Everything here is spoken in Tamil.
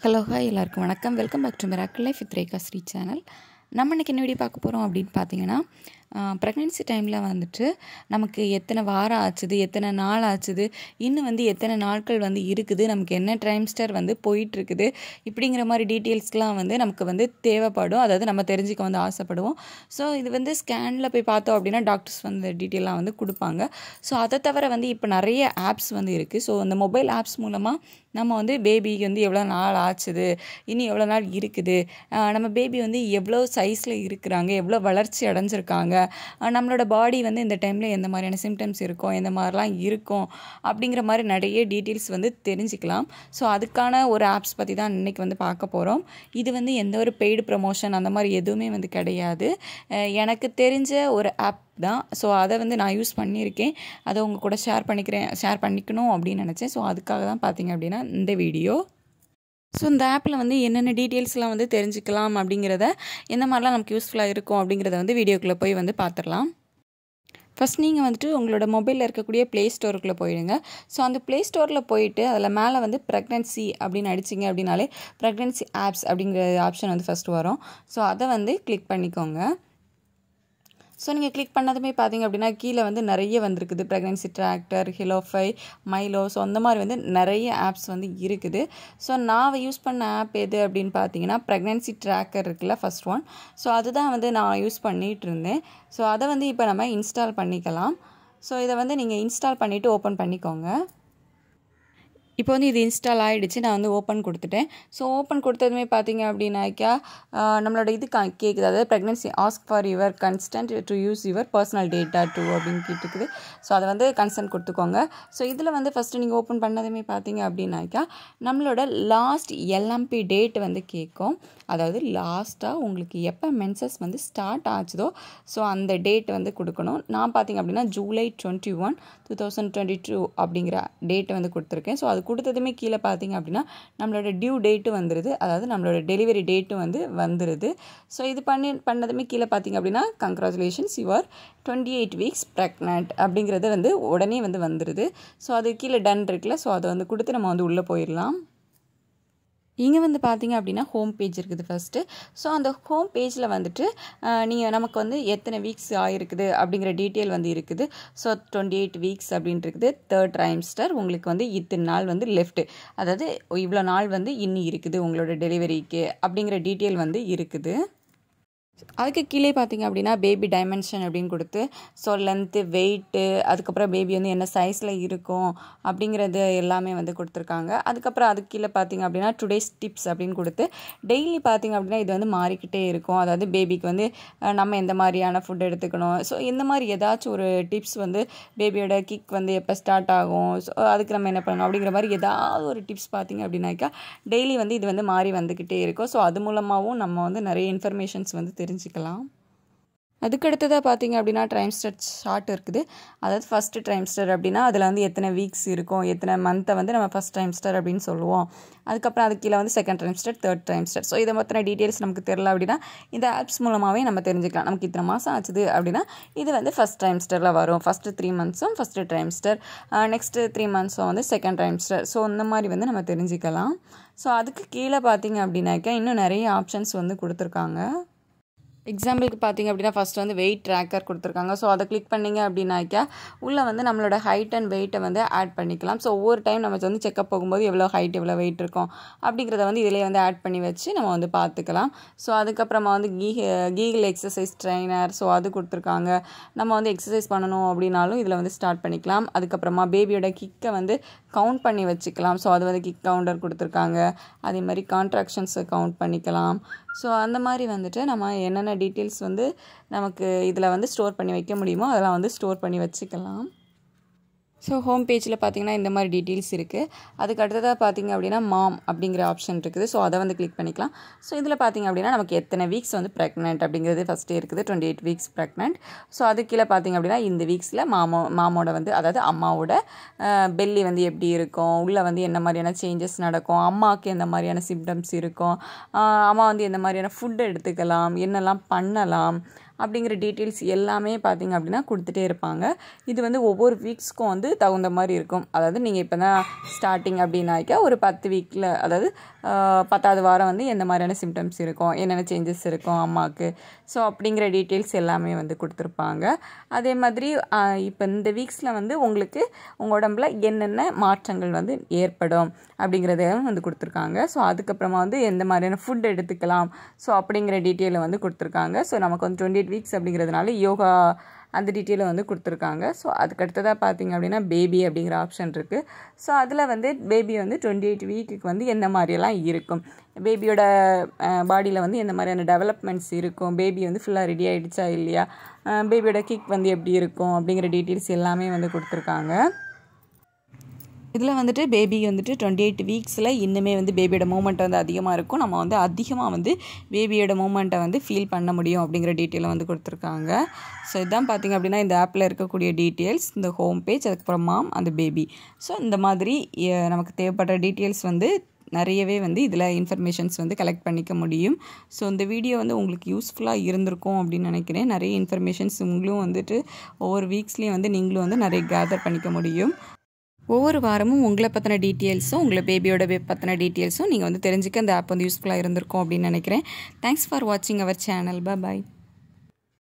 ஹலோ ஹாய் எல்லாருக்கும் வணக்கம் welcome back to miracle life with Rekha Shri channel நம்ம இன்றைக்கி என்ன வீடியோ பார்க்க போகிறோம் அப்படின்னு பார்த்தீங்கன்னா ப்ரெக்னென்சி டைமில் வந்துட்டு நமக்கு எத்தனை வாரம் ஆச்சுது எத்தனை நாள் ஆச்சுது இன்னும் வந்து எத்தனை நாட்கள் வந்து இருக்குது நமக்கு என்ன ட்ரைம்ஸ்டர் வந்து போயிட்டுருக்குது இப்படிங்கிற மாதிரி டீட்டெயில்ஸ்லாம் வந்து நமக்கு வந்து தேவைப்படும் அதாவது நம்ம தெரிஞ்சுக்க வந்து ஆசைப்படுவோம் ஸோ இது வந்து ஸ்கேனில் போய் பார்த்தோம் அப்படின்னா டாக்டர்ஸ் வந்து டீட்டெயிலாம் வந்து கொடுப்பாங்க ஸோ அதை தவிர வந்து இப்போ நிறைய ஆப்ஸ் வந்து இருக்குது ஸோ அந்த மொபைல் ஆப்ஸ் மூலமாக நம்ம வந்து பேபிக்கு வந்து எவ்வளோ நாள் ஆச்சுது இனி எவ்வளோ நாள் இருக்குது ஆஹ் நம்ம பேபி வந்து எவ்வளோ சைஸில் இருக்கிறாங்க எவ்வளோ வளர்ச்சி அடைஞ்சிருக்காங்க ஆஹ் நம்மளோட பாடி வந்து இந்த டைமில் எந்த மாதிரியான சிம்டம்ஸ் இருக்கும் எந்த மாதிரிலாம் இருக்கும் அப்படிங்கிற மாதிரி நிறைய டீட்டெயில்ஸ் வந்து தெரிஞ்சுக்கலாம் ஸோ அதுக்கான ஒரு ஆப்ஸ் பற்றி தான் இன்றைக்கி வந்து பார்க்க போகிறோம் இது வந்து எந்த ஒரு பெய்டு ப்ரமோஷன் அந்த மாதிரி எதுவுமே வந்து கிடையாது ஆஹ் எனக்கு தெரிஞ்ச ஒரு ஆப் தான் ஸோ அதை வந்து நான் யூஸ் பண்ணியிருக்கேன் அதை உங்கள் கூட ஷேர் பண்ணிக்கிறேன் ஷேர் பண்ணிக்கணும் அப்படின்னு நினச்சேன் ஸோ அதுக்காக தான் பார்த்தீங்க அப்படின்னா இந்த வீடியோ ஸோ இந்த ஆப்பில் வந்து என்னென்ன டீட்டெயில்ஸ்லாம் வந்து தெரிஞ்சுக்கலாம் அப்படிங்கிறத எந்த மாதிரிலாம் நமக்கு யூஸ்ஃபுல்லாக இருக்கும் அப்படிங்கிறத வந்து வீடியோக்குள்ளே போய் வந்து பார்த்துடலாம் ஃபஸ்ட் நீங்கள் வந்துட்டு உங்களோட மொபைலில் இருக்கக்கூடிய ப்ளே ஸ்டோருக்குள்ளே போயிடுங்க ஸோ அந்த ப்ளே ஸ்டோரில் போயிட்டு அதில் மேலே வந்து ப்ரெக்னென்சி அப்படின்னு அடிச்சிங்க அப்படின்னாலே ப்ரெக்னென்சி ஆப்ஸ் அப்படிங்கிற ஆப்ஷன் வந்து ஃபஸ்ட்டு வரும் ஸோ அதை வந்து கிளிக் பண்ணிக்கோங்க ஸோ நீங்கள் கிளிக் பண்ணதுமே பார்த்தீங்க அப்படின்னா கீழே வந்து நிறைய வந்திருக்குது pregnancy tracker Healofy Mylo so அந்த மாதிரி வந்து நிறைய ஆப்ஸ் வந்து இருக்குது ஸோ நான் யூஸ் பண்ண ஆப் எது அப்படின்னு பார்த்தீங்கன்னா ப்ரெக்னென்சி ட்ராக்கர் இருக்குல்ல ஃபஸ்ட் ஒன் ஸோ அதுதான் வந்து நான் யூஸ் பண்ணிகிட்டு இருந்தேன் ஸோ அதை வந்து இப்போ நம்ம இன்ஸ்டால் பண்ணிக்கலாம் ஸோ இதை வந்து நீங்கள் இன்ஸ்டால் பண்ணிவிட்டு ஓப்பன் பண்ணிக்கோங்க இப்போ வந்து இது இன்ஸ்டால் ஆகிடுச்சு நான் வந்து ஓப்பன் கொடுத்துட்டேன் ஸோ ஓப்பன் கொடுத்ததுமே பார்த்தீங்க அப்படின்னாக்கா ஆஹ் நம்மளோட இது கா கேட்குது அதாவது pregnancy ask for your consent to use your personal data too அப்படின்னு கேட்டுருக்குது ஸோ அதை வந்து கன்சென்ட் கொடுத்துக்கோங்க ஸோ இதில் வந்து ஃபஸ்ட்டு நீங்கள் ஓப்பன் பண்ணதுமே பார்த்தீங்க அப்படின்னாக்கா நம்மளோட லாஸ்ட் எல்எம்பி டேட் வந்து கேட்கும் அதாவது லாஸ்ட்டாக உங்களுக்கு எப்போ மென்சஸ் வந்து ஸ்டார்ட் ஆச்சுதோ ஸோ அந்த டேட் வந்து கொடுக்கணும் நான் பார்த்தீங்க அப்படின்னா July twenty one two thousand twenty two அப்படிங்கிற டேட்டை வந்து கொடுத்துருக்கேன் ஸோ அது கொடுத்ததுமே கீழே பார்த்தீங்க அப்படின்னா நம்மளோட டியூ டேட்டு வந்துடுது அதாவது நம்மளோட டெலிவரி டேட்டும் வந்து வந்துடுது ஸோ இது பண்ணி பண்ணதுமே கீழே பார்த்தீங்க அப்படின்னா congratulations your twenty eight weeks pregnant அப்படிங்கிறது வந்து உடனே வந்து வந்துடுது ஸோ அது கீழே டன் இருக்குல்ல ஸோ அதை வந்து கொடுத்து நம்ம வந்து உள்ளே போயிடலாம் இங்கே வந்து பார்த்தீங்க அப்படின்னா ஹோம் பேஜ் இருக்குது ஃபஸ்ட்டு ஸோ அந்த ஹோம் பேஜில் வந்துட்டு நீங்கள் நமக்கு வந்து எத்தனை வீக்ஸ் ஆகிருக்குது அப்படிங்கிற டீட்டெயில் வந்து இருக்குது ஸோ டுவெண்ட்டி எயிட் வீக்ஸ் அப்படின்ட்டு இருக்குது தேர்ட் ட்ரைம்ஸ்டர் உங்களுக்கு வந்து இத்தனை நாள் வந்து லெஃப்ட்டு அதாவது இவ்வளோ நாள் வந்து இன்னி இருக்குது உங்களோட டெலிவரிக்கு அப்படிங்கிற டீட்டெயில் வந்து இருக்குது அதுக்கு கீழே பார்த்தீங்க அப்படின்னா பேபி டைமென்ஷன் அப்படின்னு கொடுத்து ஸோ லென்த்து வெயிட்டு அதுக்கப்புறம் பேபி வந்து என்ன சைஸில் இருக்கும் அப்படிங்கிறது எல்லாமே வந்து கொடுத்துருக்காங்க அதுக்கப்புறம் அதுக்கு கீழே பார்த்தீங்க அப்படின்னா டுடேஸ் டிப்ஸ் அப்படின்னு கொடுத்து டெய்லி பார்த்தீங்க அப்படின்னா இது வந்து மாறிக்கிட்டே இருக்கும் அதாவது பேபிக்கு வந்து அஹ், நம்ம எந்த மாதிரியான ஃபுட் எடுத்துக்கணும் ஸோ இந்த மாதிரி ஏதாச்சும் ஒரு டிப்ஸ் வந்து பேபியோட கிக் வந்து எப்போ ஸ்டார்ட் ஆகும் ஸோ அதுக்கு நம்ம என்ன பண்ணணும் அப்படிங்கிற மாதிரி ஏதாவது ஒரு டிப்ஸ் பார்த்தீங்க அப்படின்னாக்கா டெய்லி வந்து இது வந்து மாறி வந்துக்கிட்டே இருக்கும் ஸோ அது மூலமாகவும் நம்ம வந்து நிறைய இன்ஃபர்மேஷன்ஸ் வந்து தெரிஞ்சுக்கலாம் அதுக்கு அடுத்ததாக பார்த்தீங்க அப்படின்னா ட்ரைம்ஸ்டர் ஷார்ட் இருக்குது அதாவது ஃபஸ்ட்டு ட்ரைம்ஸ்டர் அப்படின்னா அதில் வந்து எத்தனை வீக்ஸ் இருக்கும் எத்தனை மந்த்தை வந்து நம்ம ஃபஸ்ட் ட்ரைம்ஸ்டர் அப்படின்னு சொல்லுவோம் அதுக்கப்புறம் அதுக்கு கீழே வந்து second trimester third trimester so இதை மொத்தன டீட்டெயில்ஸ் நமக்கு தெரில அப்படின்னா இந்த ஆப்ஸ் மூலமாகவே நம்ம தெரிஞ்சுக்கலாம் நமக்கு இத்தனை மாதம் ஆச்சுது அப்படின்னா இது வந்து ஃபஸ்ட் ட்ரைம்ஸ்டரில் வரும் ஃபஸ்ட்டு த்ரீ மந்த்ஸும் ஃபஸ்ட்டு ட்ரைம்ஸ்டர் நெக்ஸ்ட்டு த்ரீ மந்த்ஸும் வந்து செகண்ட் ட்ரைம்ஸ்டர் ஸோ இந்த மாதிரி வந்து நம்ம தெரிஞ்சுக்கலாம் ஸோ அதுக்கு கீழே பார்த்தீங்க அப்படின்னாக்கா இன்னும் நிறைய ஆப்ஷன்ஸ் வந்து கொடுத்துருக்காங்க எக்ஸாம்பிளுக்கு பார்த்தீங்க அப்படின்னா ஃபஸ்ட் வந்து வெயிட் ட்ராக்கர் கொடுத்துருக்காங்க ஸோ அதை கிளிக் பண்ணிங்க அப்படின்னாக்கா உள்ளே வந்து நம்மளோட ஹைட் அண்ட் வெயிட்டை வந்து ஆட் பண்ணிக்கலாம் ஸோ ஒவ்வொரு டைம் நம்ம வந்து செக்கப் போகும்போது எவ்வளோ ஹைட் எவ்வளோ வெயிட் இருக்கும் அப்படிங்கிறத வந்து இதிலே வந்து ஆட் பண்ணி வச்சு நம்ம வந்து பார்த்துக்கலாம் ஸோ அதுக்கப்புறமா வந்து கீ கீகிள் எக்ஸசைஸ் ட்ரைனர் ஸோ அது கொடுத்துருக்காங்க நம்ம வந்து எக்ஸசைஸ் பண்ணணும் அப்படின்னாலும் இதில் வந்து ஸ்டார்ட் பண்ணிக்கலாம் அதுக்கப்புறமா பேபியோட கிக்கை வந்து கவுண்ட் பண்ணி வச்சுக்கலாம் ஸோ அது வந்து கிக் கவுண்டர் கொடுத்துருக்காங்க அதே மாதிரி கான்ட்ராக்ஷன்ஸை கவுண்ட் பண்ணிக்கலாம் ஸோ அந்த மாதிரி வந்துட்டு நம்ம என்னென்ன டீட்டெயில்ஸ் வந்து நமக்கு இதில் வந்து ஸ்டோர் பண்ணி வைக்க முடியுமோ அதெல்லாம் வந்து ஸ்டோர் பண்ணி வச்சுக்கலாம் ஸோ ஹோம் பேஜில் பார்த்தீங்கன்னா இந்த மாதிரி டீட்டெயில்ஸ் இருக்குது அதுக்கு அடுத்ததாக பார்த்தீங்க அப்படின்னா மாம் அப்படிங்கிற ஆப்ஷன் இருக்குது ஸோ அதை வந்து கிளிக் பண்ணிக்கலாம் ஸோ இதில் பார்த்தீங்க அப்படின்னா நமக்கு எத்தனை வீக்ஸ் வந்து ப்ரெக்னென்ட் அப்படிங்கிறது ஃபஸ்ட்டே இருக்குது twenty eight weeks pregnant so அது கீழே பார்த்தீங்க அப்படின்னா இந்த வீக்ஸில் மாமோ மாமோட வந்து அதாவது அம்மாவோட பெல்லி வந்து எப்படி இருக்கும் உள்ளே வந்து என்ன மாதிரியான சேஞ்சஸ் நடக்கும் அம்மாவுக்கு எந்த மாதிரியான சிம்டம்ஸ் இருக்கும் ஆஹ் அம்மா வந்து எந்த மாதிரியான ஃபுட் எடுத்துக்கலாம் என்னெல்லாம் பண்ணலாம் அப்படிங்கிற டீட்டெயில்ஸ் எல்லாமே பார்த்தீங்க அப்படின்னா கொடுத்துட்டே இருப்பாங்க இது வந்து ஒவ்வொரு வீக்ஸ்க்கும் வந்து தகுந்த மாதிரி இருக்கும் அதாவது நீங்கள் இப்போ தான் ஸ்டார்டிங் அப்படின்னாக்கா ஒரு பத்து வீக்கில் அதாவது ஆஹ், பத்தாவது வாரம் வந்து எந்த மாதிரியான சிம்டம்ஸ் இருக்கும் என்னென்ன சேஞ்சஸ் இருக்கும் அம்மாவுக்கு ஸோ அப்படிங்கிற டீட்டெயில்ஸ் எல்லாமே வந்து கொடுத்துருப்பாங்க அதே மாதிரி ஆஹ், இப்போ இந்த வீக்ஸில் வந்து உங்களுக்கு உங்கள் உடம்புல என்னென்ன மாற்றங்கள் வந்து ஏற்படும் அப்படிங்கிறதையும் வந்து கொடுத்துருக்காங்க ஸோ அதுக்கப்புறமா வந்து எந்த மாதிரியான ஃபுட் எடுத்துக்கலாம் ஸோ அப்படிங்கிற டீட்டெயிலை வந்து கொடுத்துருக்காங்க ஸோ நமக்கு வந்து டுவெண்ட்டி எயிட் வீக்ஸ் அப்படிங்கிறதுனால யோகா அந்த டீட்டெயிலை வந்து கொடுத்துருக்காங்க ஸோ அதுக்கு அடுத்ததாக பார்த்தீங்க அப்படின்னா பேபி அப்படிங்கிற ஆப்ஷன் இருக்குது ஸோ அதில் வந்து பேபி வந்து டுவெண்ட்டி எயிட் வீக்குக்கு வந்து எந்த மாதிரியெல்லாம் இருக்கும் பேபியோட பாடியில் வந்து எந்த மாதிரியான டெவலப்மெண்ட்ஸ் இருக்கும் பேபி வந்து ஃபுல்லாக ரெடி ஆகிடுச்சா இல்லையா பேபியோட கிக் வந்து எப்படி இருக்கும் அப்படிங்கிற டீட்டெயில்ஸ் எல்லாமே வந்து கொடுத்துருக்காங்க இதில் வந்துட்டு பேபி வந்துட்டு டுவெண்ட்டி எயிட் வீக்ஸில் இன்னுமே வந்து பேபியோட மூமெண்ட் வந்து அதிகமாக இருக்கும் நம்ம வந்து அதிகமாக வந்து பேபியோட மூமெண்ட்டை வந்து ஃபீல் பண்ண முடியும் அப்படிங்கிற டீட்டெயிலை வந்து கொடுத்துருக்காங்க ஸோ இதான் பார்த்திங்க அப்படின்னா இந்த ஆப்பில் இருக்கக்கூடிய டீட்டெயில்ஸ் இந்த ஹோம் பேஜ் அதுக்கப்புறம் மாம் அந்த பேபி ஸோ இந்த மாதிரி அஹ், நமக்கு தேவைப்படுற டீட்டெயில்ஸ் வந்து நிறையவே வந்து இதில் இன்ஃபர்மேஷன்ஸ் வந்து கலெக்ட் பண்ணிக்க முடியும் ஸோ இந்த வீடியோ வந்து உங்களுக்கு யூஸ்ஃபுல்லாக இருந்திருக்கும் அப்படின்னு நினைக்கிறேன் நிறைய இன்ஃபர்மேஷன்ஸ் உங்களும் வந்துட்டு ஒவ்வொரு வீக்ஸ்லேயும் வந்து நீங்களும் வந்து நிறைய கேதர் பண்ணிக்க முடியும் ஒவ்வொரு வாரமும் உங்களை பற்றின டீட்டெயில்ஸும் உங்களை பேபியோட பற்றின டீட்டெயில்ஸும் நீங்கள் வந்து தெரிஞ்சுக்க அந்த ஆப் வந்து யூஸ்ஃபுல்லாக இருந்திருக்கும் அப்படின்னு நினைக்கிறேன் தேங்க்ஸ் ஃபார் வாட்சிங் அவர் சேனல் பாய்